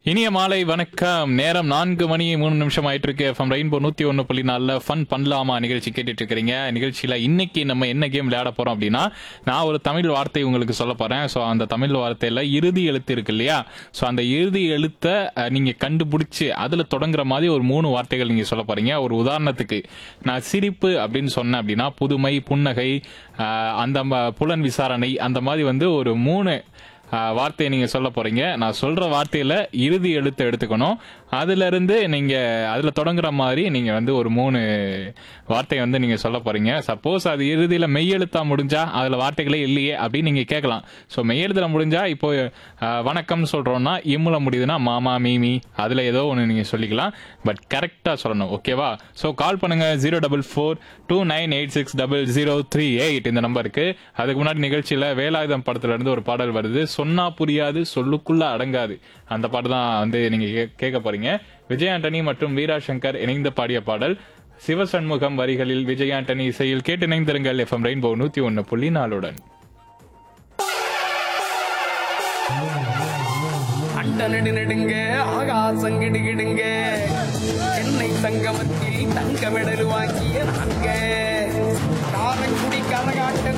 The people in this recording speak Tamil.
இனிய மாலை வணக்கம் நேரம் நான்கு மணி மூணு நிமிஷம் ஆயிட்டு இருக்கு எஃப்எம் ரெயின்போ நூத்தி ஒன்னு புள்ளி நாலுல ஃபன் பண்ணலாமா நிகழ்ச்சி கேட்டுட்டு இருக்கிறீங்க நிகழ்ச்சியில இன்னைக்கு நம்ம என்ன கேம் விளையாட போறோம் அப்படின்னா நான் ஒரு தமிழ் வார்த்தை உங்களுக்கு சொல்ல போறேன் ஸோ அந்த தமிழ் வார்த்தையில இறுதி எழுத்து இருக்கு இல்லையா ஸோ அந்த இறுதி எழுத்தை அஹ், நீங்க கண்டுபிடிச்சு அதுல தொடங்குற மாதிரி ஒரு மூணு வார்த்தைகள் நீங்க சொல்ல போறீங்க ஒரு உதாரணத்துக்கு நான் சிரிப்பு அப்படின்னு சொன்னேன் அப்படின்னா புதுமை புன்னகை அஹ், அந்த ம- புலன் விசாரணை அந்த மாதிரி வந்து ஒரு மூணு ஆஹ் வார்த்தையை நீங்க சொல்ல போறீங்க நான் சொல்ற வார்த்தையில இறுதி எழுத்தை எடுத்துக்கணும் அதுல இருந்து நீங்க அதுல தொடங்குற மாதிரி நீங்க வந்து ஒரு மூணு வார்த்தையை வந்து நீங்க சொல்ல போறீங்க சப்போஸ் அது இறுதியில மெய்யெழுத்தா முடிஞ்சா அதுல வார்த்தைகளே இல்லையே அப்படின்னு நீங்க கேட்கலாம் ஸோ மெய்யெழுத்துல முடிஞ்சா இப்போ ஆஹ் வணக்கம் சொல்றோம்னா இம்முல முடியுதுன்னா மாமா மீமி அதுல ஏதோ ஒன்று நீங்க சொல்லிக்கலாம் பட் கரெக்டா சொல்லணும் ஓகேவா ஸோ கால் பண்ணுங்க zero double four two nine eight six double zero three eight இந்த நம்பருக்கு அதுக்கு முன்னாடி நிகழ்ச்சியில வேலாயுதம் படத்துல இருந்து ஒரு பாடல் வருது சொன்னா புரியாது சொல்லுக்குள்ள அடங்காது அந்த பாட்டு தான் வந்து நீங்க கே- கேட்க போறீங்க விஜய் ஆண்டனி மற்றும் வீரா சங்கர் இணைந்து பாடிய பாடல் சிவசண்முகம் வரிகளில் விஜய் ஆண்டனி இசையில் கேட்டு இணைந்திருங்கள் எஃப்எம் ரெயின்போ நூத்தி ஒன்னு புள்ளி நாலுடன் அண்ட நெடு நெடுங்க ஆகாசம் கிடுகிடுங்க என்னை தங்கமத்தில் தங்க மெடல் வாங்கிய நாங்க காரக்குடி கரகாட்ட